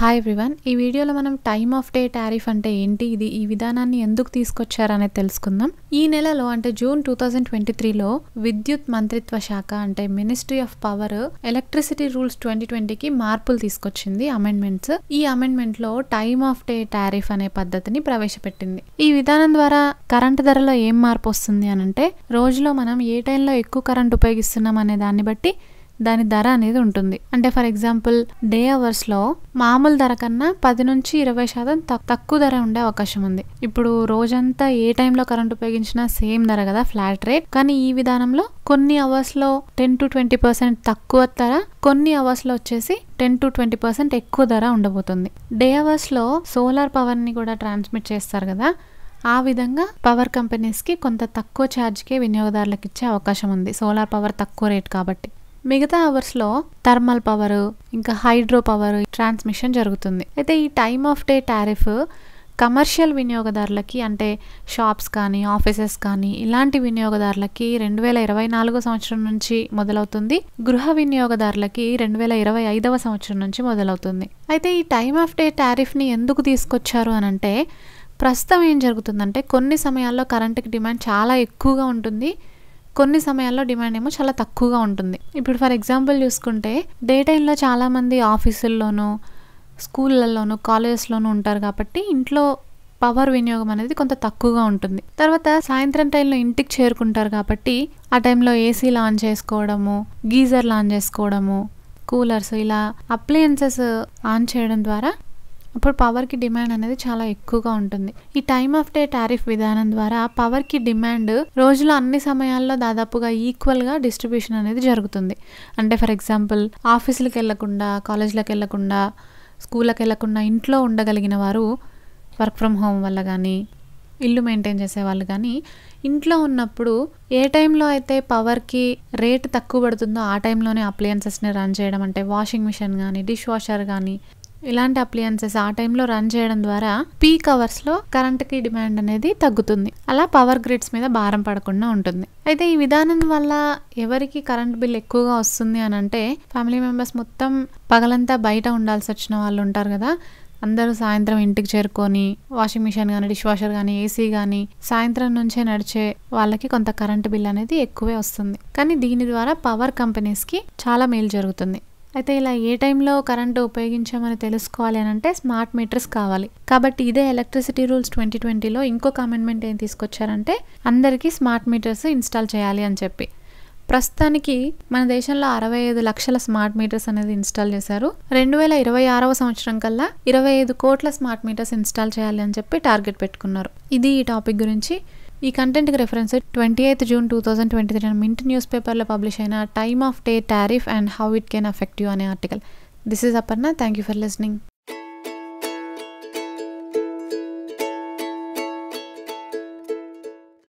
hi everyone ఈ వీడియోలో మనం టైమ్ ఆఫ్ డే టారిఫ్ అంటే ఏంటి ఇది ఈ విధానాన్ని ఎందుకు తీసుకొచ్చారనేది తెలుసుకుందాం ఈ నెలలో అంటే జూన్ టూ థౌజండ్ ట్వంటీ త్రీలో విద్యుత్ మంత్రిత్వ శాఖ అంటే ministry of power electricity rules twenty ట్వంటీకి మార్పులు తీసుకొచ్చింది అమెండ్మెంట్స్ ఈ అమెండ్మెంట్ లో టైమ్ ఆఫ్ డే టారిఫ్ అనే పద్ధతిని ప్రవేశపెట్టింది ఈ విధానం ద్వారా కరెంటు ధరలో ఏం మార్పు వస్తుంది అని అంటే రోజులో మనం ఏ టైంలో ఎక్కువ కరెంట్ ఉపయోగిస్తున్నాం అనే దాన్ని బట్టి దాని ధర అనేది ఉంటుంది అంటే ఫర్ ఎగ్జాంపుల్ డే అవర్స్ లో మామూలు ధర కన్నా పది నుంచి ఇరవై శాతం తక్- తక్కువ ధర ఉండే అవకాశం ఉంది ఇప్పుడు రోజంతా ఏ టైంలో కరెంట్ ఉపయోగించినా సేమ్ ధర కదా ఫ్లాట్ రేట్ కానీ ఈ విధానంలో కొన్ని అవర్స్ లో టెన్ టు ట్వంటీ పర్సెంట్ తక్కువ ధర కొన్ని అవర్స్ లో వచ్చేసి టెన్ టు ట్వంటీ పర్సెంట్ ఎక్కువ ధర ఉండబోతుంది డే అవర్స్ లో సోలార్ పవర్ ని కూడా ట్రాన్స్మిట్ చేస్తారు కదా ఆ విధంగా పవర్ కంపెనీస్కి కొంత తక్కువ ఛార్జ్కే వినియోగదారులకు ఇచ్చే అవకాశం ఉంది సోలార్ పవర్ తక్కువ రేట్ కాబట్టి మిగతా అవర్స్లో థర్మల్ పవర్ ఇంకా హైడ్రో పవర్ ట్రాన్స్మిషన్ జరుగుతుంది అయితే ఈ time of day tariff commercial వినియోగదారులకి అంటే షాప్స్ కానీ ఆఫీసెస్ కానీ ఇలాంటి వినియోగదారులకి రెండు వేల ఇరవై నాలుగో సంవత్సరం నుంచి మొదలవుతుంది గృహ వినియోగదారులకి రెండు వేల ఇరవై ఐదవ సంవత్సరం నుంచి మొదలవుతుంది అయితే ఈ టైమ్ ఆఫ్ డే టారిఫ్ని ఎందుకు తీసుకొచ్చారు అని అంటే ప్రస్తుతం ఏం జరుగుతుందంటే కొన్ని సమయాల్లో కరెంటుకి డిమాండ్ చాలా ఎక్కువగా ఉంటుంది కొన్ని సమయాల్లో డిమాండ్ ఏమో చాలా తక్కువగా ఉంటుంది ఇప్పుడు ఫర్ ఎగ్జాంపుల్ చూసుకుంటే డే టైంలో చాలామంది ఆఫీసుల్లోనూ స్కూళ్ళల్లోనూ కాలేజెస్లోనూ ఉంటారు కాబట్టి ఇంట్లో పవర్ వినియోగం అనేది కొంత తక్కువగా ఉంటుంది తర్వాత సాయంత్రం టైంలో ఇంటికి చేరుకుంటారు కాబట్టి ఆ టైంలో ఏసీలు ఆన్ చేసుకోవడము గీజర్లు ఆన్ చేసుకోవడము కూలర్స్ ఇలా అప్లయన్సెస్ ఆన్ చేయడం ద్వారా అప్పుడు పవర్కి డిమాండ్ అనేది చాలా ఎక్కువగా ఉంటుంది ఈ టైమ్ ఆఫ్ డే టారిఫ్ విధానం ద్వారా పవర్కి డిమాండ్ రోజులో అన్ని సమయాల్లో దాదాపుగా ఈక్వల్గా డిస్ట్రిబ్యూషన్ అనేది జరుగుతుంది అంటే ఫర్ ఎగ్జాంపుల్ ఆఫీసులకు వెళ్లకుండా కాలేజ్లకు వెళ్లకుండా స్కూళ్ళకి వెళ్లకుండా ఇంట్లో ఉండగలిగిన వారు వర్క్ ఫ్రమ్ హోమ్ వల్ల కానీ ఇల్లు మెయింటైన్ చేసే వాళ్ళు కానీ ఇంట్లో ఉన్నప్పుడు ఏ టైంలో అయితే పవర్కి రేట్ తక్కువ పడుతుందో ఆ టైంలోనే అప్లయన్సెస్ని రన్ చేయడం అంటే వాషింగ్ మిషన్ కానీ డిష్ వాషర్ కానీ ఇలాంటి అప్లయన్సెస్ ఆ టైంలో రన్ చేయడం ద్వారా పీక్ అవర్స్లో కరెంట్కి డిమాండ్ అనేది తగ్గుతుంది అలా పవర్ గ్రిడ్స్ మీద భారం పడకుండా ఉంటుంది అయితే ఈ విధానం వల్ల ఎవరికి కరెంట్ బిల్ ఎక్కువగా వస్తుంది అని అంటే ఫ్యామిలీ మెంబర్స్ మొత్తం పగలంతా బయట ఉండాల్సి వచ్చిన వాళ్ళు ఉంటారు కదా అందరూ సాయంత్రం ఇంటికి చేరుకొని వాషింగ్ మిషన్ కానీ డిష్ వాషర్ కానీ ఏసీ కానీ సాయంత్రం నుంచే నడిచే వాళ్ళకి కొంత కరెంట్ బిల్ అనేది ఎక్కువే వస్తుంది కానీ దీని ద్వారా పవర్ కంపెనీస్కి చాలా మేలు జరుగుతుంది అయితే ఇలా ఏ టైంలో కరెంటు ఉపయోగించామని తెలుసుకోవాలి అని అంటే స్మార్ట్ మీటర్స్ కావాలి కాబట్టి ఇదే ఎలక్ట్రిసిటీ రూల్స్ ట్వంటీ ట్వంటీలో ఇంకొక అమెండ్మెంట్ ఏం తీసుకొచ్చారంటే అందరికీ స్మార్ట్ మీటర్స్ ఇన్స్టాల్ చేయాలి అని చెప్పి ప్రస్తుతానికి మన దేశంలో అరవై ఐదు లక్షల స్మార్ట్ మీటర్స్ అనేది ఇన్స్టాల్ చేశారు రెండు వేల ఇరవై ఆరవ సంవత్సరం కల్లా ఇరవై ఐదు కోట్ల స్మార్ట్ మీటర్స్ ఇన్స్టాల్ చేయాలి అని చెప్పి టార్గెట్ పెట్టుకున్నారు ఇది ఈ టాపిక్ గురించి ఈ కంటెంట్కి reference twenty eighth June two thousand twenty three Mint news పేపర్లో పబ్లిష్ అయిన time of day tariff and how it can affect you అనే article this is Aparna thank you for listening